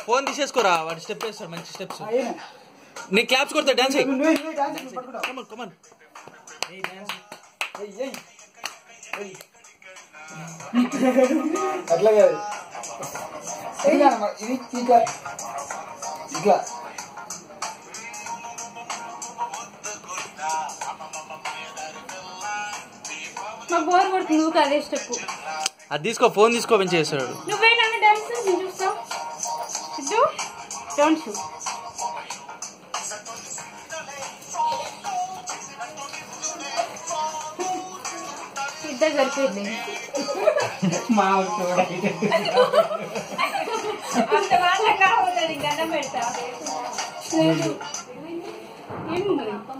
Phone తీసేసుకోరా వాడి step వేస్తాడు మంచి స్టెప్స్ అయ్యే నీ క్లాప్స్ కొడతా డాన్స్ నువ్వు నువ్వు డాన్స్ చేయి, పట్టుకో కమన్ కమన్ ఏయ్ ఏయ్ ఏయ్. అట్లా కాదు ఇలా అన్నమాట. ఇది ఇట్లా ఇట్లా మాకు బోర్ కొడుతుంది నువ్వు అదే స్టెప్ అది తీసుకో ఫోన్ తీసుకో మంచి చేస్తాడు నువ్వే నన్ను డాన్స్ నేను చూస్తా సిద్ధు డోంట్ షూ ఇద్దరు సరిపోయింది మా చూడండి అంత వాళ్ళ కావాలి గన్నం పెడతా లేదు ఏమి మరి